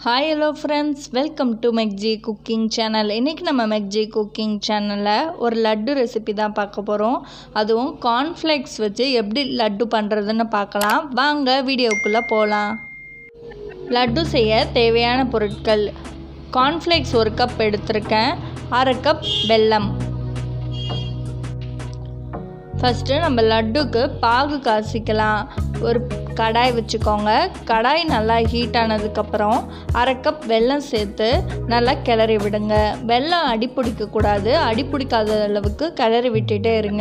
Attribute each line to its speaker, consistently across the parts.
Speaker 1: hi hello friends welcome to மெக்ஜி cooking channel இன்றைக்கி நம்ம மெக்ஜி குக்கிங் சேனலில் ஒரு லட்டு ரெசிபி தான் பார்க்க போகிறோம் அதுவும் கார்ன்ஃப்ளேக்ஸ் வச்சு எப்படி லட்டு பண்ணுறதுன்னு பார்க்கலாம் வாங்க வீடியோக்குள்ளே போகலாம் லட்டு செய்ய தேவையான பொருட்கள் கார்ன்ஃப்ளேக்ஸ் ஒரு கப் எடுத்திருக்கேன் அரை கப் வெல்லம் ஃபஸ்ட்டு நம்ம லட்டுக்கு பாகு காசிக்கலாம் ஒரு கடாய் வச்சுக்கோங்க கடாய் நல்லா ஹீட் ஆனதுக்கப்புறம் அரை கப் வெல்லம் சேர்த்து நல்லா கிளறி விடுங்க வெல்லம் அடி பிடிக்கக்கூடாது அடி பிடிக்காத அளவுக்கு கிளறி விட்டுட்டே இருங்க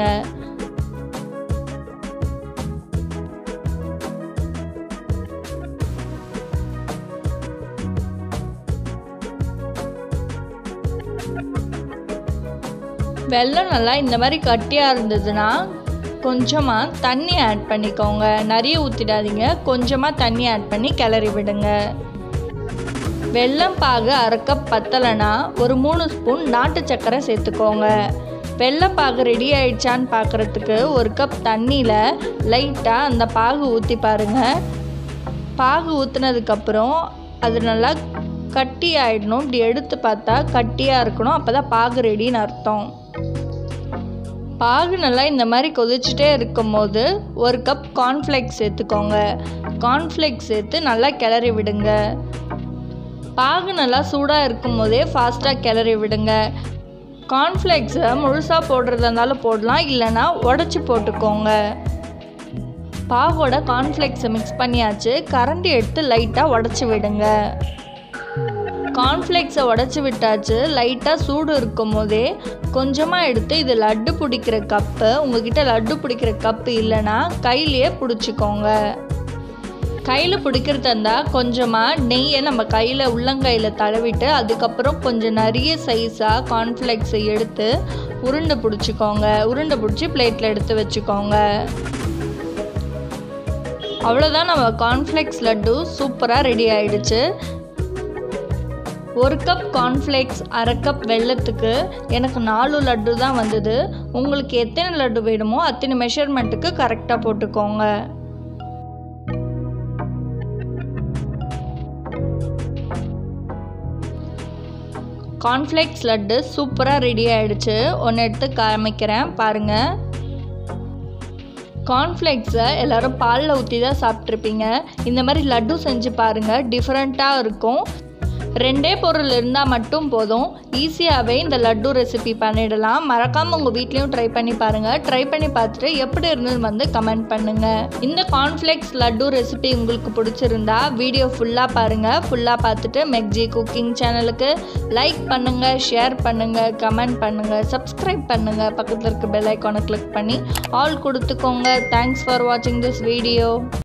Speaker 1: வெல்லம் நல்லா இந்த மாதிரி கட்டியாக இருந்ததுன்னா கொஞ்சமாக தண்ணி ஆட் பண்ணிக்கோங்க நிறைய ஊற்றிடாதீங்க கொஞ்சமாக தண்ணி ஆட் பண்ணி கிளறி விடுங்க வெல்லம் பாகு அரை கப் பத்தலைன்னா ஒரு மூணு ஸ்பூன் நாட்டு சர்க்கரை சேர்த்துக்கோங்க வெள்ளைப்பாகு ரெடி ஆயிடுச்சான்னு பார்க்குறதுக்கு ஒரு கப் தண்ணியில் லைட்டாக அந்த பாகு ஊற்றி பாருங்கள் பாகு ஊற்றுனதுக்கப்புறம் அது நல்லா கட்டி ஆகிடணும் இப்படி எடுத்து பார்த்தா கட்டியாக இருக்கணும் அப்போ தான் பாகு ரெடின்னு அர்த்தம் பாகு நல்லா இந்த மாதிரி கொதிச்சுட்டே இருக்கும் போது ஒரு கப் கார்ன்ஃப்ளேக்ஸ் சேர்த்துக்கோங்க கார்ன்ஃப்ளேக்ஸ் சேர்த்து நல்லா கிளறி விடுங்க பாகு நல்லா சூடாக இருக்கும் போதே ஃபாஸ்ட்டாக கிளறி விடுங்க கார்ன்ஃப்ளேக்ஸை முழுசாக போடுறதா இருந்தாலும் போடலாம் இல்லைன்னா உடச்சி போட்டுக்கோங்க பாகோட கார்ன்ஃப்ளேக்ஸை மிக்ஸ் பண்ணியாச்சு கரண்டி எடுத்து லைட்டாக உடச்சி விடுங்க கார்ன்ஃப்ளேக்ஸை உடச்சி விட்டாச்சு லைட்டாக சூடு இருக்கும் போதே கொஞ்சமாக எடுத்து இது லட்டு பிடிக்கிற கப்பு உங்ககிட்ட லட்டு பிடிக்கிற கப்பு இல்லைன்னா கையிலையே பிடிச்சிக்கோங்க கையில் பிடிக்கிறதா இருந்தால் கொஞ்சமாக நெய்யை நம்ம கையில் உள்ளங்கையில் தடவிட்டு அதுக்கப்புறம் கொஞ்சம் நிறைய சைஸாக கார்ன்ஃப்ளேக்ஸை எடுத்து உருண்டை பிடிச்சிக்கோங்க உருண்டை பிடிச்சி பிளேட்டில் எடுத்து வச்சுக்கோங்க அவ்வளோதான் நம்ம கார்ன்ஃப்ளேக்ஸ் லட்டு சூப்பராக ரெடி ஆயிடுச்சு ஒரு கப் கார்ன்ஃப்ளேக்ஸ் அரை கப் வெள்ளத்துக்கு எனக்கு நாலு லட்டு தான் வந்தது உங்களுக்கு எத்தனை லட்டு வேணுமோ அத்தனை மெஷர்மெண்ட்டுக்கு கரெக்டாக போட்டுக்கோங்க கார்ன்ஃப்ளேக்ஸ் லட்டு சூப்பராக ரெடி ஆகிடுச்சு ஒன்று எடுத்து காமிக்கிறேன் பாருங்கள் கார்ன்ஃப்ளேக்ஸை எல்லோரும் பாலில் ஊற்றி தான் சாப்பிட்ருப்பீங்க இந்த மாதிரி லட்டு செஞ்சு பாருங்கள் டிஃப்ரெண்ட்டாக இருக்கும் ரெண்டே பொருள் இருந்தால் மட்டும் போதும் ஈஸியாகவே இந்த லட்டு ரெசிபி பண்ணிடலாம் மறக்காமல் உங்கள் வீட்லேயும் ட்ரை பண்ணி பாருங்கள் ட்ரை பண்ணி பார்த்துட்டு எப்படி இருந்தது வந்து கமெண்ட் பண்ணுங்கள் இந்த கார்ன்ஃப்ளேக்ஸ் லட்டு ரெசிபி உங்களுக்கு பிடிச்சிருந்தா வீடியோ ஃபுல்லாக பாருங்கள் ஃபுல்லாக பார்த்துட்டு மெக்ஜி குக்கிங் சேனலுக்கு லைக் பண்ணுங்கள் ஷேர் பண்ணுங்கள் கமெண்ட் பண்ணுங்கள் சப்ஸ்கிரைப் பண்ணுங்கள் பக்கத்தில் இருக்க பெல் ஐக்கானை கிளிக் பண்ணி ஆல் கொடுத்துக்கோங்க தேங்க்ஸ் ஃபார் வாட்சிங் திஸ் வீடியோ